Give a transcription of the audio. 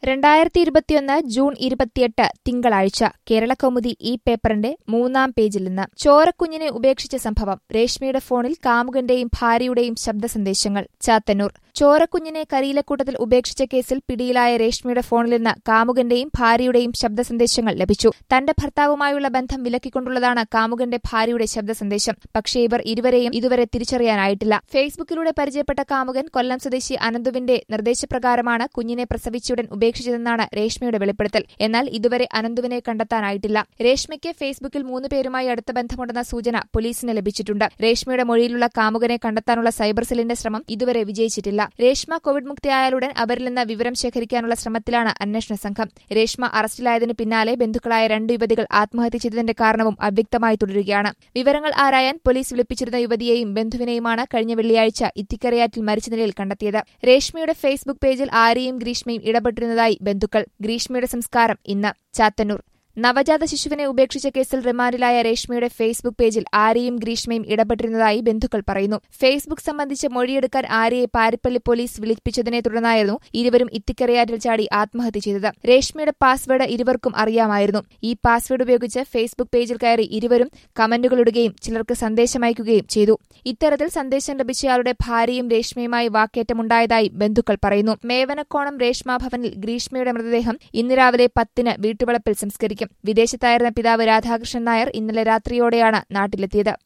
രണ്ടായിരത്തി ഇരുപത്തിയൊന്ന് ജൂൺ ഇരുപത്തിയെട്ട് തിങ്കളാഴ്ച കേരളകൗമുദി ഈ പേപ്പറിന്റെ മൂന്നാം പേജിൽ നിന്ന് ചോരക്കുഞ്ഞിനെ ഉപേക്ഷിച്ച സംഭവം രേഷ്മയുടെ ഫോണിൽ കാമുകന്റെയും ഭാര്യയുടെയും ശബ്ദ സന്ദേശങ്ങൾ ചാത്തന്നൂർ ചോരക്കുഞ്ഞിനെ കരിയിലക്കൂട്ടത്തിൽ ഉപേക്ഷിച്ച കേസിൽ പിടിയിലായ രേഷ്മയുടെ ഫോണിൽ നിന്ന് കാമുകന്റെയും ഭാര്യയുടെയും ശബ്ദ സന്ദേശങ്ങൾ ലഭിച്ചു തന്റെ ഭർത്താവുമായുള്ള ബന്ധം വിലക്കിക്കൊണ്ടുള്ളതാണ് കാമുകന്റെ ഭാര്യയുടെ ശബ്ദ സന്ദേശം പക്ഷേ ഇവർ ഇരുവരെയും ഇതുവരെ തിരിച്ചറിയാനായിട്ടില്ല ഫേസ്ബുക്കിലൂടെ പരിചയപ്പെട്ട കാമുകൻ കൊല്ലം സ്വദേശി അനന്തുവിന്റെ നിർദ്ദേശപ്രകാരമാണ് കുഞ്ഞിനെ പ്രസവിച്ചുടൻ ഉപേക്ഷിച്ചതെന്നാണ് രേഷ്മയുടെ വെളിപ്പെടുത്തൽ എന്നാൽ ഇതുവരെ അനന്തുവിനെ കണ്ടെത്താനായിട്ടില്ല രേഷ്മയ്ക്ക് ഫേസ്ബുക്കിൽ മൂന്ന് പേരുമായി അടുത്ത ബന്ധമുണ്ടെന്ന സൂചന പോലീസിന് ലഭിച്ചിട്ടുണ്ട് രേഷ്മയുടെ മൊഴിയിലുള്ള കാമുകനെ കണ്ടെത്താനുള്ള സൈബർ സെല്ലിന്റെ ശ്രമം ഇതുവരെ വിജയിച്ചിട്ടില്ല രേഷ്മ കോവിഡ് മുക്തിയായാലുടൻ അവരിൽ നിന്ന് വിവരം ശേഖരിക്കാനുള്ള ശ്രമത്തിലാണ് അന്വേഷണ സംഘം രേഷ്മ അറസ്റ്റിലായതിനു പിന്നാലെ ബന്ധുക്കളായ രണ്ട് യുവതികൾ ആത്മഹത്യ ചെയ്തതിന്റെ കാരണവും അവ്യക്തമായി തുടരുകയാണ് വിവരങ്ങൾ ആരായാൻ പോലീസ് വിളിപ്പിച്ചിരുന്ന യുവതിയെയും ബന്ധുവിനെയുമാണ് കഴിഞ്ഞ വെള്ളിയാഴ്ച ഇത്തിക്കരയാറ്റിൽ മരിച്ച നിലയിൽ കണ്ടെത്തിയത് രേഷ്മയുടെ ഫേസ്ബുക്ക് പേജിൽ ആര്യയും ഗ്രീഷ്മയും ഇടപെട്ടിരുന്നതായി ബന്ധുക്കൾ ഗ്രീഷ്മയുടെ സംസ്കാരം ഇന്ന് ചാത്തന്നൂർ നവജാത ശിശുവിനെ ഉപേക്ഷിച്ച കേസിൽ റിമാൻഡിലായ രേഷ്മയുടെ ഫേസ്ബുക്ക് പേജിൽ ആര്യയും ഗ്രീഷ്മയും ഇടപെട്ടിരുന്നതായി ബന്ധുക്കൾ പറയുന്നു ഫേസ്ബുക്ക് സംബന്ധിച്ച് മൊഴിയെടുക്കാൻ ആര്യയെ പാരിപ്പള്ളി പോലീസ് വിളിപ്പിച്ചതിനെ തുടർന്നായിരുന്നു ഇരുവരും ഇത്തിക്കരയാറ്റിൽ ചാടി ആത്മഹത്യ ചെയ്തത് രേഷ്മയുടെ പാസ്വേഡ് ഇരുവർക്കും അറിയാമായിരുന്നു ഈ പാസ്വേഡ് ഉപയോഗിച്ച് ഫേസ്ബുക്ക് പേജിൽ കയറി ഇരുവരും കമന്റുകളിടുകയും ചിലർക്ക് സന്ദേശമയക്കുകയും ചെയ്തു ഇത്തരത്തിൽ സന്ദേശം ലഭിച്ചയാളുടെ ഭാര്യയും രേഷ്മയുമായി വാക്കേറ്റമുണ്ടായതായി ബന്ധുക്കൾ പറയുന്നു മേവനക്കോണം രേഷ്മാ ഭവനിൽ ഗ്രീഷ്മയുടെ മൃതദേഹം ഇന്ന് രാവിലെ പത്തിന് വീട്ടുവളപ്പിൽ സംസ്കരിക്കും വിദേശത്തായിരുന്ന പിതാവ് രാധാകൃഷ്ണൻ നായർ ഇന്നലെ രാത്രിയോടെയാണ് നാട്ടിലെത്തിയത്